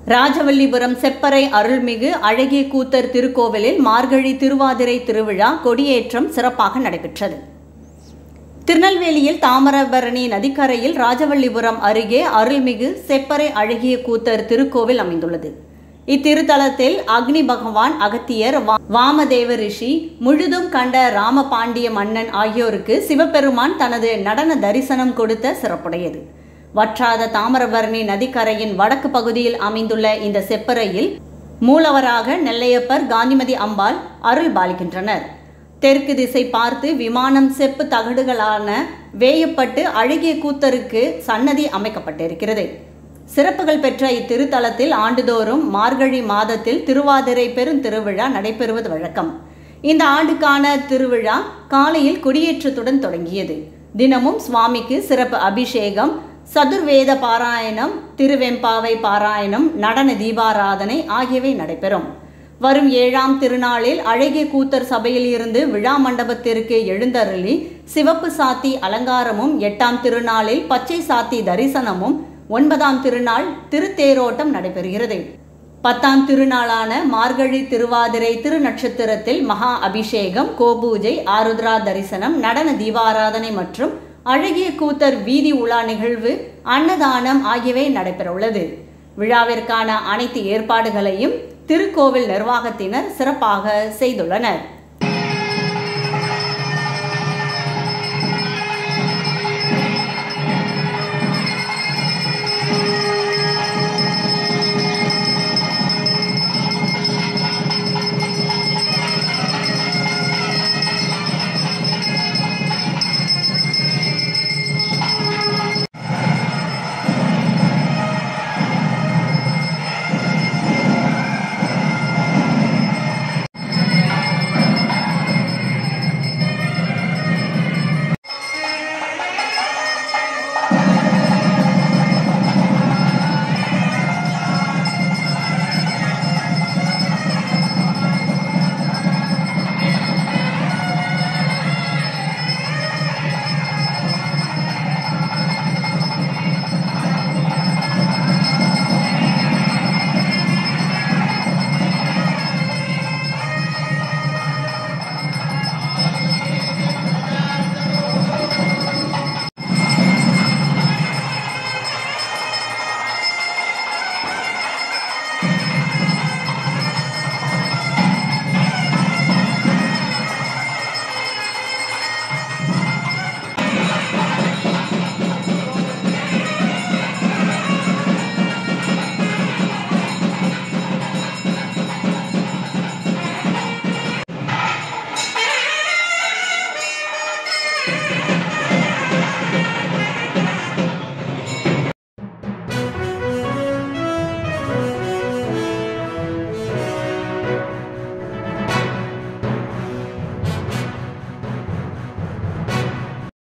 ராஜவல்லிபுரம் செப்பறை அருள்மிகு அழகிய கூத்தர் திருக்கோவிலில் மார்கழி திருவாதிரை திருவிழா கொடியேற்றம் சிறப்பாக நடைபெற்றது திருநெல்வேலியில் தாமிரபரணி நதிக்கரையில் ராஜவல்லிபுரம் அருகே அருள்மிகு செப்பறை அழகிய கூத்தர் திருக்கோவில் அமைந்துள்ளது இத்திருத்தலத்தில் அக்னி பகவான் அகத்தியர் வா- வாமதேவ ரிஷி முழுதும் கண்ட ராமபாண்டிய மன்னன் ஆகியோருக்கு சிவபெருமான் தனது நடன தரிசனம் கொடுத்த சிறப்புடையது வற்றாத தாமிரபரணி நதிக்கரையின் வடக்கு பகுதியில் அமைந்துள்ள இந்த செப்பறையில் மூலவராக நெல்லையப்பர் காந்திமதி அம்பாள் அருள் பாலிக்கின்றனர் தெற்கு திசை பார்த்து விமானம் செப்பு தகடுகளான வேயப்பட்டு அழகிய கூத்தருக்கு சன்னதி அமைக்கப்பட்டிருக்கிறது சிறப்புகள் பெற்ற இத்திருத்தலத்தில் ஆண்டுதோறும் மார்கழி மாதத்தில் திருவாதிரை பெருந்திருவிழா நடைபெறுவது வழக்கம் இந்த ஆண்டுக்கான திருவிழா காலையில் கொடியேற்றத்துடன் தொடங்கியது தினமும் சுவாமிக்கு சிறப்பு அபிஷேகம் சதுர்வேத பாராயணம் திருவெம்பாவை பாராயணம் நடன தீபாராதனை ஆகியவை நடைபெறும் வரும் ஏழாம் திருநாளில் அழகிய கூத்தர் சபையில் இருந்து விழா மண்டபத்திற்கு எழுந்தருளி சிவப்பு சாத்தி அலங்காரமும் எட்டாம் திருநாளில் பச்சை சாத்தி தரிசனமும் ஒன்பதாம் திருநாள் திருத்தேரோட்டம் நடைபெறுகிறது பத்தாம் திருநாளான மார்கழி திருவாதிரை திருநட்சத்திரத்தில் மகா அபிஷேகம் கோபூஜை ஆருத்ரா தரிசனம் நடன தீபாராதனை மற்றும் அழகிய கூத்தர் வீதி உலா நிகழ்வு அன்னதானம் ஆகியவை நடைபெறவுள்ளது விழாவிற்கான அனைத்து ஏற்பாடுகளையும் திருக்கோவில் நிர்வாகத்தினர் சிறப்பாக செய்துள்ளனர்